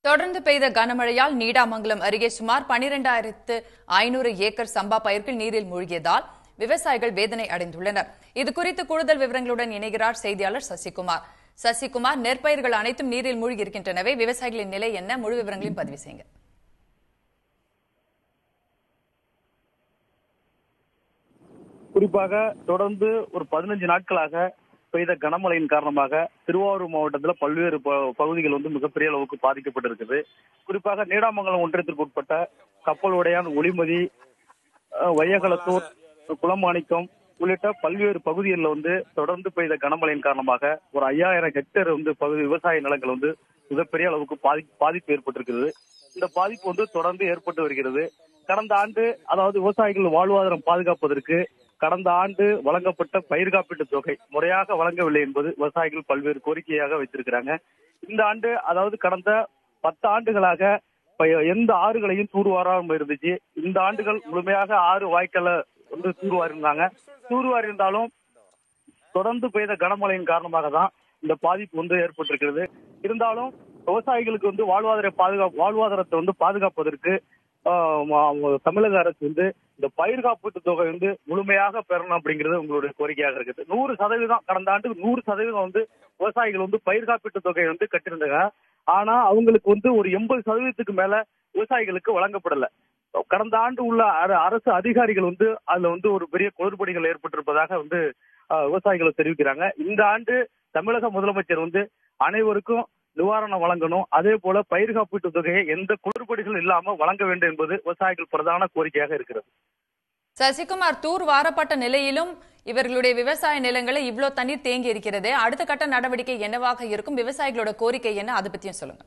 தொடர்ந்து பெய்த கனமழையால் நீடாமங்கலம் அருகே சுமார் பனிரெண்டாயிரத்து ஐநூறு ஏக்கர் சம்பா பயிர்கள் நீரில் மூழ்கியதால் விவசாயிகள் வேதனை அடைந்துள்ளனர் இதுகுறித்து கூடுதல் விவரங்களுடன் இணைகிறார் செய்தியாளர் சசிகுமார் சசிகுமார் நெற்பயிர்கள் அனைத்தும் நீரில் மூழ்கி இருக்கின்றனவே விவசாயிகளின் நிலை என்ன முழு விவரங்களையும் பதிவு செய்யுங்க குறிப்பாக தொடர்ந்து ஒரு பதினஞ்சு நாட்களாக பெய்த கனமழையின் காரணமாக திருவாரூர் மாவட்டத்தில் பல்வேறு ப- பகுதிகள் வந்து மிகப்பெரிய அளவுக்கு பாதிக்கப்பட்டிருக்குது குறிப்பாக நீடாமங்கலம் ஒன்றியத்திற்கு உட்பட்ட கப்பல் உடையான் ஒளிமதி அஹ், வையகலத்தூர் குளமாணிக்கம் உள்ளிட்ட பல்வேறு பகுதிகளில் வந்து தொடர்ந்து பெய்த கனமழையின் காரணமாக ஒரு ஐயாயிரம் ஹெக்டேர் வந்து பகுதி விவசாய நிலங்கள் வந்து மிகப்பெரிய அளவுக்கு பாதி பாதிப்பு ஏற்பட்டிருக்கிறது இந்த பாதிப்பு வந்து தொடர்ந்து ஏற்பட்டு வருகிறது கடந்த ஆண்டு அதாவது விவசாயிகள் வாழ்வாதாரம் பாதுகாப்பதற்கு கடந்த ஆண்டு வழங்கப்பட்ட பயிர் காப்பீட்டு தொகை முறையாக வழங்கவில்லை என்பது விவசாயிகள் பல்வேறு கோரிக்கையாக வைத்திருக்கிறாங்க இந்த ஆண்டு அதாவது கடந்த பத்து ஆண்டுகளாக ப- எந்த ஆறுகளையும் தூர்வாராம இருந்துச்சு இந்த ஆண்டுகள் முழுமையாக ஆறு வாய்க்கால வந்து தூர்வாரி இருந்தாங்க தூர்வாரி இருந்தாலும் தொடர்ந்து பெய்த கனமழையின் காரணமாக தான் இந்த பாதிப்பு வந்து ஏற்பட்டிருக்கிறது இருந்தாலும் விவசாயிகளுக்கு வந்து வாழ்வாதார பாதுகாப்பு வாழ்வாதாரத்தை வந்து பாதுகாப்பதற்கு ஆஹ், ம- தமிழக அரசு வந்து இந்த பயிர் காப்பீட்டு தொகை வந்து முழுமையாக பெறணும் அப்படிங்கிறது உங்களுடைய கோரிக்கையாக இருக்குது நூறு சதவீதம் கடந்த ஆண்டு நூறு சதவீதம் வந்து விவசாயிகள் வந்து பயிர் காப்பீட்டு தொகையை வந்து கட்டியிருந்தாங்க ஆனா அவங்களுக்கு வந்து ஒரு எண்பது சதவீதத்துக்கு மேல விவசாயிகளுக்கு வழங்கப்படல கடந்த ஆண்டு உள்ள அர- அரசு அதிகாரிகள் வந்து அதுல வந்து ஒரு பெரிய குளறுபடிகள் ஏற்பட்டிருப்பதாக வந்து ஆஹ், விவசாயிகள் தெரிவிக்கிறாங்க இந்த ஆண்டு தமிழக முதலமைச்சர் வந்து அனைவருக்கும் நிவாரணம் வழங்கணும் அதே போல பயிர் காப்பீட்டு தொகையை எந்த குளறுபடிகள் இல்லாம வழங்க வேண்டும் என்பது விவசாயிகள் பிரதான கோரிக்கையாக இருக்கிறது சசிகுமார் தூர் வாரப்பட்ட நிலையிலும் இவர்களுடைய விவசாய நிலங்களை இவ்ளோ தண்ணீர் தேங்கி இருக்கிறதே அடுத்த கட்ட நடவடிக்கை என்னவாக இருக்கும் விவசாயிகளோட கோரிக்கை என்ன அதை பத்தியும் சொல்லுங்க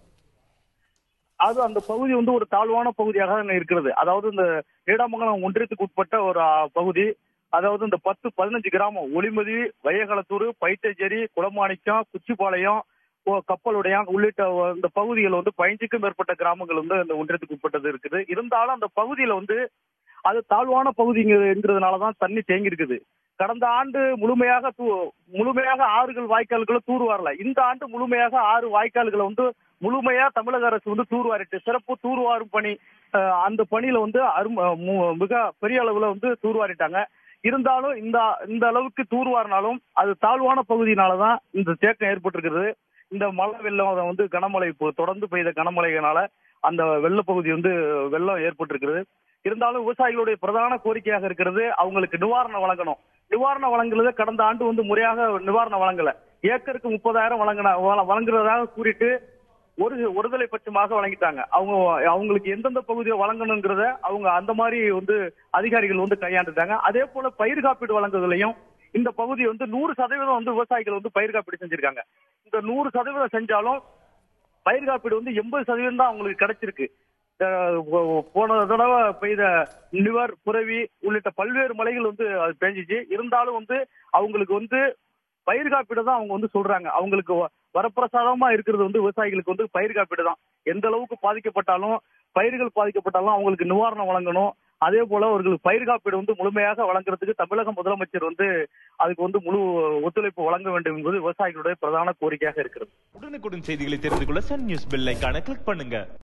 அது அந்த பகுதி வந்து ஒரு தாழ்வான பகுதியாக தான் இருக்கிறது அதாவது இந்த நீடாமங்கலம் ஒன்றியத்துக்கு உட்பட்ட ஒரு ஆ, பகுதி அதாவது இந்த பத்து பதினஞ்சு கிராமம் ஒளிமதி வையகலத்தூர் பைத்தஞ்சேரி குளமாணிக்கம் குச்சிப்பாளையம் ஓ- கப்பலுடையான் உள்ளிட்ட ஒ- இந்த பகுதிகள் வந்து பதினஞ்சுக்கும் மேற்பட்ட கிராமங்கள் வந்து இந்த ஒன்றியத்துக்கு உட்பட்டது இருக்குது இருந்தாலும் அந்த பகுதியில வந்து அது தாழ்வான பகுதிங்கிறதுனாலதான் தண்ணி தேங்கி இருக்குது கடந்த ஆண்டு முழுமையாக தூ- முழுமையாக ஆறுகள் வாய்க்கால்களை தூர் வரல இந்த ஆண்டு முழுமையாக ஆறு வாய்க்கால்களை வந்து முழுமையா தமிழக அரசு வந்து தூர்வாரிட்டு சிறப்பு தூர்வாரும் பணி அஹ், அந்த பணியில வந்து அரும் அஹ், மு- மிக பெரிய அளவுல வந்து தூர்வாரிட்டாங்க இருந்தாலும் இந்த இந்த அளவுக்கு தூர்வாரினாலும் அது தாழ்வான பகுதியினாலதான் இந்த தேக்கம் ஏற்பட்டிருக்கிறது இந்த மழை வெள்ளம் அதை வந்து கனமழை இப்போ தொடர்ந்து பெய்த கனமழையினால அந்த வெள்ள பகுதி வந்து வெள்ளம் ஏற்பட்டிருக்கிறது இருந்தாலும் விவசாயிகளுடைய பிரதான கோரிக்கையாக இருக்கிறது அவங்களுக்கு நிவாரணம் வழங்கணும் நிவாரணம் வழங்குறது கடந்த ஆண்டு வந்து முறையாக நிவாரணம் வழங்கல ஏக்கருக்கு முப்பதாயிரம் வழங்கின வழ- வழங்குறதாக கூறிட்டு ஒரு ஒருதலை பட்சமாக வழங்கிட்டாங்க அவங்க அவங்களுக்கு எந்தெந்த பகுதியை வழங்கணுங்கிறத அவங்க அந்த மாதிரி வந்து அதிகாரிகள் வந்து கையாண்டுட்டாங்க அதே போல பயிர் காப்பீடு வழங்குவதிலையும் இந்த பகுதி வந்து நூறு சதவீதம் வந்து விவசாயிகள் வந்து பயிர் காப்பீடு செஞ்சிருக்காங்க இந்த நூறு சதவீதம் செஞ்சாலும் பயிர் காப்பீடு வந்து எண்பது சதவீதம் தான் அவங்களுக்கு கிடைச்சிருக்கு அஹ் போ- போன தடவை பெய்த நிவர் புரவி உள்ளிட்ட பல்வேறு மலைகள் வந்து அது பெஞ்சிச்சு இருந்தாலும் வந்து அவங்களுக்கு வந்து பயிர் காப்பீடு தான் அவங்க வந்து சொல்றாங்க அவங்களுக்கு வ- வரப்பிரசாதமா இருக்கிறது வந்து விவசாயிகளுக்கு வந்து பயிர் காப்பீடு தான் எந்த அளவுக்கு பாதிக்கப்பட்டாலும் பயிர்கள் பாதிக்கப்பட்டாலும் அவங்களுக்கு நிவாரணம் வழங்கணும் அதே போல அவர்களுக்கு பயிர் காப்பீடு வந்து முழுமையாக வழங்குறதுக்கு தமிழக முதலமைச்சர் வந்து அதுக்கு வந்து முழு ஒத்துழைப்பு வழங்க வேண்டும் என்பது விவசாயிகளுடைய பிரதான கோரிக்கையாக இருக்கிறது உடனுக்குடன் செய்திகளை தெரிந்து கொள்ள சன் நியூஸ் பெல் ஐகானை கிளிக் பண்ணுங்க